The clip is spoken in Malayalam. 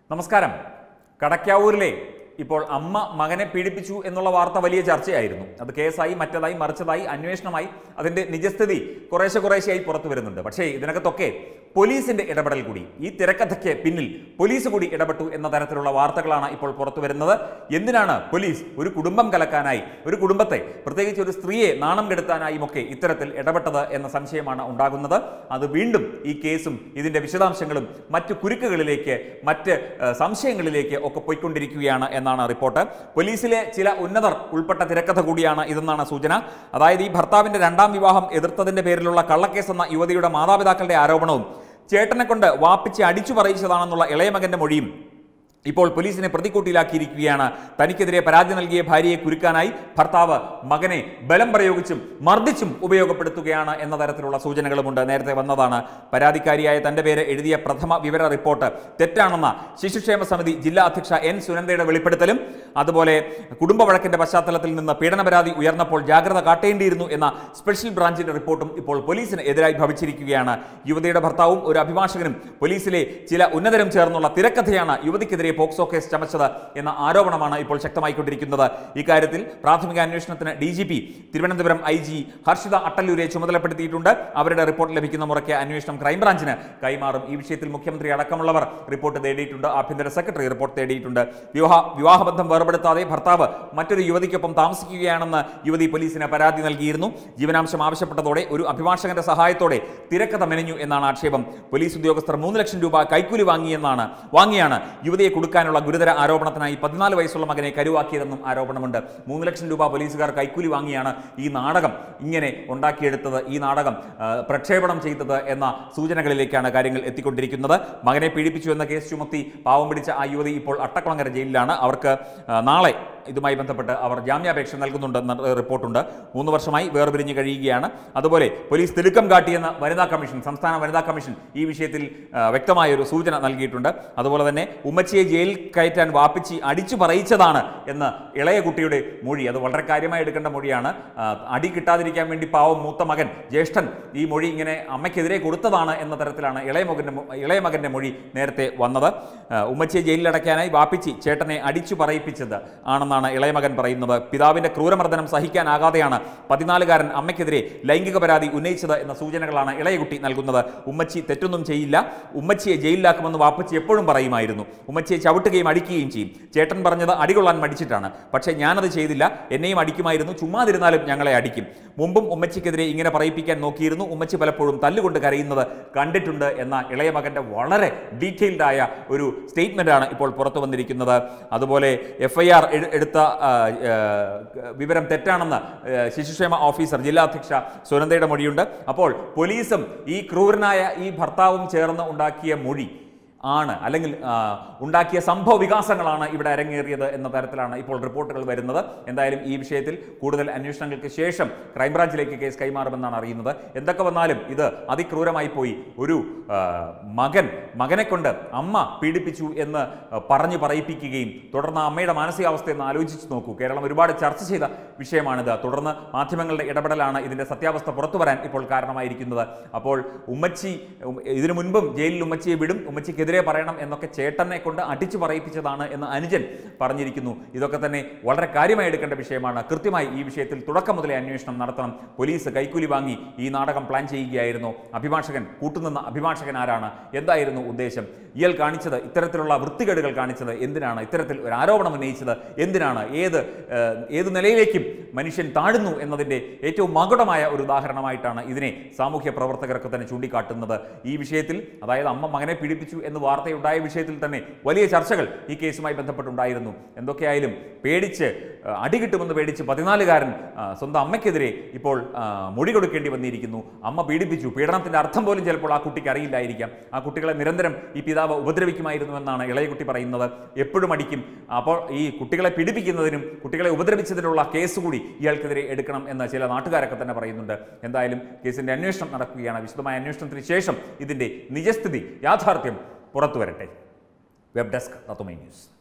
നമസ്കാരം കടക്കാവൂരിലെ ഇപ്പോൾ അമ്മ മകനെ പീഡിപ്പിച്ചു എന്നുള്ള വാർത്ത വലിയ ചർച്ചയായിരുന്നു അത് കേസായി മറ്റതായി മറിച്ചതായി അന്വേഷണമായി അതിന്റെ നിജസ്ഥിതി കുറേശ്ശെ കുറേശ്ശെയായി പുറത്തു വരുന്നുണ്ട് പക്ഷേ ഇതിനകത്തൊക്കെ പോലീസിന്റെ ഇടപെടൽ കൂടി ഈ തിരക്കഥയ്ക്ക് പിന്നിൽ പോലീസ് കൂടി ഇടപെട്ടു എന്ന തരത്തിലുള്ള വാർത്തകളാണ് ഇപ്പോൾ പുറത്തു വരുന്നത് എന്തിനാണ് പോലീസ് ഒരു കുടുംബം കലക്കാനായി ഒരു കുടുംബത്തെ പ്രത്യേകിച്ച് ഒരു സ്ത്രീയെ നാണം കെടുത്താനായും ഒക്കെ ഇത്തരത്തിൽ ഇടപെട്ടത് എന്ന സംശയമാണ് ഉണ്ടാകുന്നത് അത് വീണ്ടും ഈ കേസും ഇതിന്റെ വിശദാംശങ്ങളും മറ്റു കുരുക്കുകളിലേക്ക് മറ്റ് ഏഹ്, സംശയങ്ങളിലേക്ക് ഒക്കെ പോയിക്കൊണ്ടിരിക്കുകയാണ് എന്നാണ് റിപ്പോർട്ട് പോലീസിലെ ചില ഉന്നതർ ഉൾപ്പെട്ട തിരക്കഥ കൂടിയാണ് ഇതെന്നാണ് സൂചന അതായത് ഈ ഭർത്താവിന്റെ രണ്ടാം വിവാഹം എതിർത്തതിന്റെ പേരിലുള്ള കള്ളക്കേസ് എന്ന യുവതിയുടെ മാതാപിതാക്കളുടെ ആരോപണവും ചേട്ടനെ കൊണ്ട് വാപ്പിച്ച് അടിച്ചു പറയിച്ചതാണെന്നുള്ള ഇളയമകന്റെ മൊഴിയും ഇപ്പോൾ പോലീസിനെ പ്രതിക്കൂട്ടിലാക്കിയിരിക്കുകയാണ് തനിക്കെതിരെ പരാതി നൽകിയ ഭാര്യയെ കുരുക്കാനായി ഭർത്താവ് മകനെ ബലം പ്രയോഗിച്ചും മർദ്ദിച്ചും ഉപയോഗപ്പെടുത്തുകയാണ് എന്ന തരത്തിലുള്ള സൂചനകളുമുണ്ട് നേരത്തെ വന്നതാണ് പരാതിക്കാരിയായ തന്റെ പേര് എഴുതിയ പ്രഥമ വിവര റിപ്പോർട്ട് തെറ്റാണെന്ന ശിശുക്ഷേമ സമിതി ജില്ലാ അധ്യക്ഷ എൻ സുനന്ദയുടെ വെളിപ്പെടുത്തലും അതുപോലെ കുടുംബ വഴക്കിന്റെ പശ്ചാത്തലത്തിൽ നിന്ന് പീഡന പരാതി ഉയർന്നപ്പോൾ ജാഗ്രത കാട്ടേണ്ടിയിരുന്നു എന്ന സ്പെഷ്യൽ ബ്രാഞ്ചിന്റെ റിപ്പോർട്ടും ഇപ്പോൾ പോലീസിന് എതിരായി ഭവിച്ചിരിക്കുകയാണ് യുവതിയുടെ ഭർത്താവും ഒരു അഭിഭാഷകനും പോലീസിലെ ചില ഉന്നതരും ചേർന്നുള്ള തിരക്കഥയാണ് യുവതിക്കെതിരെ പോക്സോ കേസ് ചമച്ചത് എന്ന ആരോപണമാണ് ഇപ്പോൾ ശക്തമായിക്കൊണ്ടിരിക്കുന്നത് ഇക്കാര്യത്തിൽ പ്രാഥമിക അന്വേഷണത്തിന് D G P Thiruvananthapuram I G Harshita അട്ടല്ലൂരെ ചുമതലപ്പെടുത്തിയിട്ടുണ്ട് അവരുടെ റിപ്പോർട്ട് ലഭിക്കുന്ന മുറയ്ക്ക് അന്വേഷണം ക്രൈംബ്രാഞ്ചിന് കൈമാറും ഈ വിഷയത്തിൽ മുഖ്യമന്ത്രി അടക്കമുള്ളവർ റിപ്പോർട്ട് തേടിയിട്ടുണ്ട് ആഭ്യന്തര സെക്രട്ടറി റിപ്പോർട്ട് തേടിയിട്ടുണ്ട് വിവാഹ വിവാഹബന്ധം വേർപെടുത്താതെ ഭർത്താവ് മറ്റൊരു യുവതിക്കൊപ്പം താമസിക്കുകയാണെന്ന് യുവതി പോലീസിന് പരാതി നൽകിയിരുന്നു ജീവനാംശം ആവശ്യപ്പെട്ടതോടെ ഒരു അഭിഭാഷകന്റെ സഹായത്തോടെ തിരക്കഥ മെനഞ്ഞു എന്നാണ് ആക്ഷേപം പോലീസ് ഉദ്യോഗസ്ഥർ മൂന്ന് ലക്ഷം രൂപ കൈക്കൂലി വാങ്ങിയെന്നാണ് വാങ്ങിയാണ് യുവതിയെ കൊടുക്കാനുള്ള ഗുരുതര ആരോപണത്തിനായി പതിനാല് വയസ്സുള്ള മകനെ കരുവാക്കിയതെന്നും ആരോപണമുണ്ട് മൂന്ന് ലക്ഷം രൂപ പോലീസുകാർ കൈക്കൂലി വാങ്ങിയാണ് ഈ നാടകം ഇങ്ങനെ ഉണ്ടാക്കിയെടുത്തത് ഈ നാടകം ആ, പ്രക്ഷേപണം ചെയ്തത് എന്ന സൂചനകളിലേക്കാണ് കാര്യങ്ങൾ എത്തിക്കൊണ്ടിരിക്കുന്നത് മകനെ പീഡിപ്പിച്ചു എന്ന കേസ് ചുമത്തി പാവം പിടിച്ച ആ യുവതി ഇപ്പോൾ അട്ടക്കുളങ്ങര ജയിലിലാണ് അവർക്ക് ആ, നാളെ ഇതുമായി ബന്ധപ്പെട്ട് അവർ ജാമ്യാപേക്ഷ നൽകുന്നുണ്ടെന്ന് റിപ്പോർട്ടുണ്ട് മൂന്ന് വർഷമായി വേർപിരിഞ്ഞ് കഴിയുകയാണ് അതുപോലെ പോലീസ് തിടുക്കം കാട്ടിയെന്ന് വനിതാ കമ്മീഷൻ സംസ്ഥാന വനിതാ കമ്മീഷൻ ഈ വിഷയത്തിൽ ആ, വ്യക്തമായ ഒരു സൂചന നൽകിയിട്ടുണ്ട് അതുപോലെ തന്നെ ഉമ്മച്ചിയെ ജയിലിൽ കയറ്റാൻ വാപ്പിച്ചി അടിച്ചു പറയിച്ചതാണ് എന്ന് ഇളയ കുട്ടിയുടെ മൊഴി അത് വളരെ കാര്യമായി എടുക്കേണ്ട മൊഴിയാണ് ആ, അടി കിട്ടാതിരിക്കാൻ വേണ്ടി പാവം മൂത്ത മകൻ ജ്യേഷ്ഠൻ ഈ മൊഴി ഇങ്ങനെ അമ്മയ്ക്കെതിരെ കൊടുത്തതാണ് എന്ന തരത്തിലാണ് ഇളയ മകന്റെ മൊ- ഇളയ മകന്റെ മൊഴി നേരത്തെ വന്നത് ആ, ഉമ്മച്ചിയെ ജയിലിലടയ്ക്കാനായി വാപ്പിച്ചി ചേട്ടനെ അടിച്ചു പറയിപ്പിച്ചത് ആണെന്നാണ് ഇളയ മകൻ പറയുന്നത് പിതാവിന്റെ ക്രൂരമർദ്ദനം സഹിക്കാനാകാതെയാണ് പതിനാലുകാരൻ അമ്മയ്ക്കെതിരെ ലൈംഗിക പരാതി ഉന്നയിച്ചത് എന്ന സൂചനകളാണ് ഇളയകുട്ടി നൽകുന്നത് ഉമ്മച്ചി തെറ്റൊന്നും ചെയ്യില്ല ഉമ്മച്ചിയെ ജയിലിലാക്കുമെന്ന് വാപ്പച്ചി എപ്പോഴും പറയുമായിരുന്നു ഉമ്മച്ചിയെ ചവിട്ടുകയും അടിക്കുകയും ചെയ്യും ചേട്ടൻ പറഞ്ഞത് അടികൊള്ളാൻ മടിച്ചിട്ടാണ് പക്ഷേ ഞാനത് ചെയ്തില്ല എന്നെയും അടിക്കുമായിരുന്നു ചുമ്മാതിരുന്നാലും ഞങ്ങളെ അടിക്കും മുമ്പും ഉമ്മച്ചിക്കെതിരെ ഇങ്ങനെ പറയിപ്പിക്കാൻ നോക്കിയിരുന്നു ഉമ്മച്ചി പലപ്പോഴും തല്ലുകൊണ്ട് കരയുന്നത് കണ്ടിട്ടുണ്ട് എന്ന ഇളയ മകന്റെ വളരെ ഡീറ്റെയിൽഡ് ആയ ഒരു സ്റ്റേറ്റ്മെന്റ് ആണ് ഇപ്പോൾ പുറത്തു വന്നിരിക്കുന്നത് അതുപോലെ എഫ് ഐ ആർ എടുത്ത ആ, ആ, വിവരം തെറ്റാണെന്ന് ആ, ശിശുക്ഷേമ ഓഫീസർ ജില്ലാ അധ്യക്ഷ സുനന്ദയുടെ മൊഴിയുണ്ട് അപ്പോൾ പോലീസും ഈ ക്രൂരനായ ഈ ഭർത്താവും ചേർന്ന് ഉണ്ടാക്കിയ മൊഴി ആണ് അല്ലെങ്കിൽ ആ, ഉണ്ടാക്കിയ സംഭവ വികാസങ്ങളാണ് ഇവിടെ അരങ്ങേറിയത് എന്ന തരത്തിലാണ് ഇപ്പോൾ റിപ്പോർട്ടുകൾ വരുന്നത് എന്തായാലും ഈ വിഷയത്തിൽ കൂടുതൽ അന്വേഷണങ്ങൾക്ക് ശേഷം ക്രൈംബ്രാഞ്ചിലേക്ക് കേസ് കൈമാറുമെന്നാണ് അറിയുന്നത് എന്തൊക്കെ വന്നാലും ഇത് അതിക്രൂരമായി പോയി ഒരു ആ, മകൻ മകനെ കൊണ്ട് അമ്മ പീഡിപ്പിച്ചു എന്ന് ആ, പറഞ്ഞു പറയിപ്പിക്കുകയും തുടർന്ന് ആ അമ്മയുടെ മാനസികാവസ്ഥ എന്ന് ആലോചിച്ച് നോക്കൂ കേരളം ഒരുപാട് ചർച്ച ചെയ്ത വിഷയമാണിത് തുടർന്ന് മാധ്യമങ്ങളുടെ ഇടപെടലാണ് ഇതിന്റെ സത്യാവസ്ഥ പുറത്തു വരാൻ ഇപ്പോൾ കാരണമായിരിക്കുന്നത് അപ്പോൾ ഉമ്മച്ചി ഉം, ഇതിനു മുൻപും ജയിലിൽ ഉമ്മച്ചിയെ വിടും ഉമ്മച്ചിക്കെതിരെ പറയണം എന്നൊക്കെ ചേട്ടനെ കൊണ്ട് അടിച്ചു പറയിപ്പിച്ചതാണ് എന്ന് അനുജൻ പറഞ്ഞിരിക്കുന്നു ഇതൊക്കെ തന്നെ വളരെ കാര്യമായി എടുക്കേണ്ട വിഷയമാണ് കൃത്യമായി ഈ വിഷയത്തിൽ തുടക്കം മുതലേ അന്വേഷണം നടത്തണം പോലീസ് കൈക്കൂലി വാങ്ങി ഈ നാടകം പ്ലാൻ ചെയ്യുകയായിരുന്നു അഭിഭാഷകൻ കൂട്ടുനിന്ന അഭിഭാഷകൻ ആരാണ് എന്തായിരുന്നു ഉദ്ദേശം ഇയാൾ കാണിച്ചത് ഇത്തരത്തിലുള്ള വൃത്തികേടുകൾ കാണിച്ചത് എന്തിനാണ് ഇത്തരത്തിൽ ഒരു ആരോപണം ഉന്നയിച്ചത് എന്തിനാണ് ഏത് ഏഹ്, ഏത് നിലയിലേക്കും മനുഷ്യൻ താഴുന്നു എന്നതിൻ്റെ ഏറ്റവും മകുടമായ ഒരു ഉദാഹരണമായിട്ടാണ് ഇതിനെ സാമൂഹ്യ പ്രവർത്തകരൊക്കെ തന്നെ ചൂണ്ടിക്കാട്ടുന്നത് ഈ വിഷയത്തിൽ അതായത് അമ്മ മകനെ പീഡിപ്പിച്ചു എന്ന് വാർത്തയുണ്ടായ വിഷയത്തിൽ തന്നെ വലിയ ചർച്ചകൾ ഈ കേസുമായി ബന്ധപ്പെട്ടുണ്ടായിരുന്നു എന്തൊക്കെയായാലും പേടിച്ച് ആ, അടി കിട്ടുമെന്ന് പേടിച്ച് പതിനാലുകാരൻ ആ, സ്വന്തം അമ്മയ്ക്കെതിരെ ഇപ്പോൾ ആ, മൊഴി കൊടുക്കേണ്ടി വന്നിരിക്കുന്നു അമ്മ പീഡിപ്പിച്ചു പീഡനത്തിന്റെ അർത്ഥം പോലും ചിലപ്പോൾ ആ കുട്ടിക്ക് അറിയില്ലായിരിക്കാം ആ കുട്ടികളെ നിരന്തരം ഈ പിതാവ് ഉപദ്രവിക്കുമായിരുന്നു എന്നാണ് ഇളയകുട്ടി പറയുന്നത് എപ്പോഴും അടിക്കും അപ്പോൾ ഈ കുട്ടികളെ പീഡിപ്പിക്കുന്നതിനും കുട്ടികളെ ഉപദ്രവിച്ചതിനുള്ള കേസ് കൂടി ഇയാൾക്കെതിരെ എടുക്കണം എന്ന് ചില നാട്ടുകാരൊക്കെ തന്നെ പറയുന്നുണ്ട് എന്തായാലും കേസിന്റെ അന്വേഷണം നടക്കുകയാണ് വിശദമായ അന്വേഷണത്തിന് ശേഷം ഇതിന്റെ നിജസ്ഥിതി യാഥാർത്ഥ്യം പുറത്തു വരട്ടെ വെബ് ഡെസ്ക് തത്തുമൈ ന്യൂസ്